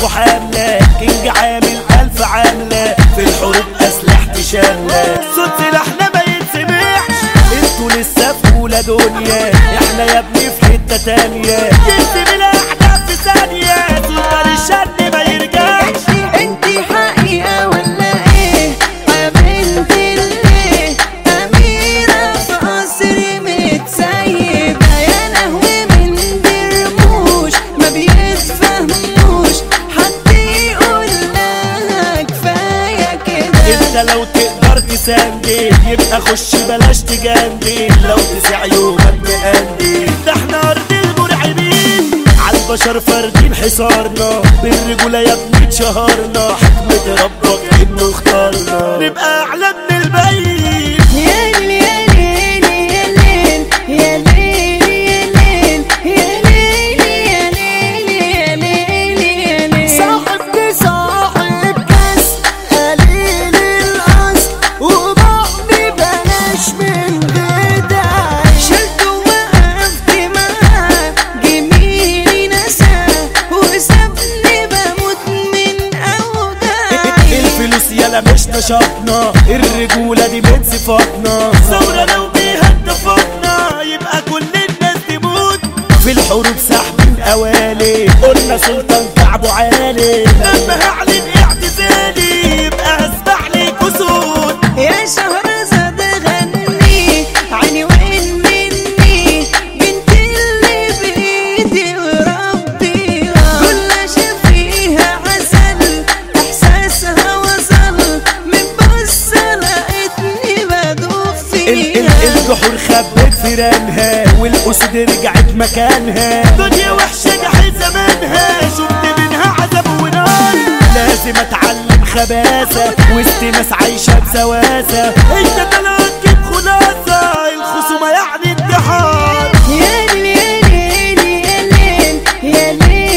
عليكوا حاملة كينج عامل ألف عاملة في الحروب أسلحتي شاملة صوت سلاحنا ما يتسمعش انتوا لسه في أولى دنيا احنا يا ابني في حتة تانية يكتب الأحداث في ثانية سلطان الشن ما يرجعش انتي حقيقة ولا ايه قابلت اللي اميرة في قصر متسيبة يا لهوي من برموش ما بيتفهموش حد يقول لها كفاية كده انت لو تقدر تساندي يبقى خش بلاش تجاندي لو تسع يومك مقندي ده احنا ارض المرعبين عالبشر فاردين حصارنا بالرجولة يا ابني اتشهرنا حكمة ربك انه اختارنا نبقى اعلى من البيت يا ليل يا ليل يا ليل يا ليل يا ليل يا ليل يا ليل يا ليل صاحبني صاحب كاس قليل الاصل وبعدي بلاش من غداي شلت ووقفت معاه جميلي نساه وسابني بموت من أوجاعي الفلوس يلا مش نشاطنا الرجولة دي من صفاتنا ثورة لو بيها اتفقنا يبقى كل الناس تموت في الحروب سحب الأوالي قلنا سلطان كعبه عالي لما هعلن اعتزالي يبقى هسمع لي كسود يا شهرزاد غني عيني وين مني بنت اللي بايدي وربي كل فيها عسل احساسها وصل من بص لقيتني بدوخ ال ال فيها الجحور خبت فيرانها والأسود رجعت مكانها دنيا وحشة جحيل زمانها شفت منها عذاب ونار لازم اتعلم خباثة وسط ناس عايشة بسواسة انت طلعت تجيب خلاصة الخصومة يعني انتحار يا ليل يا ليل يا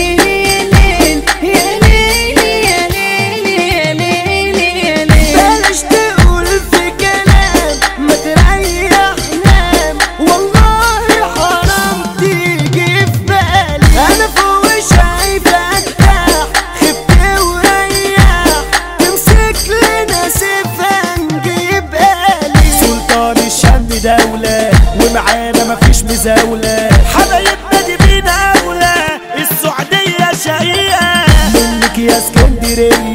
ليل يا ليل يا ليل يا ليل يا ليل يا ليل بلاش تقول في كلام ما تريح نام والله حرام تيجي في بالي انا فوق شايف ارتاح خبت وريح تمسك لنا سيفها نجيب بالي سلطان الشام دولة ومعانا مفيش مزاولة حبايبنا دي بينا أولى السعودية شقيقة منك يا اسكندرية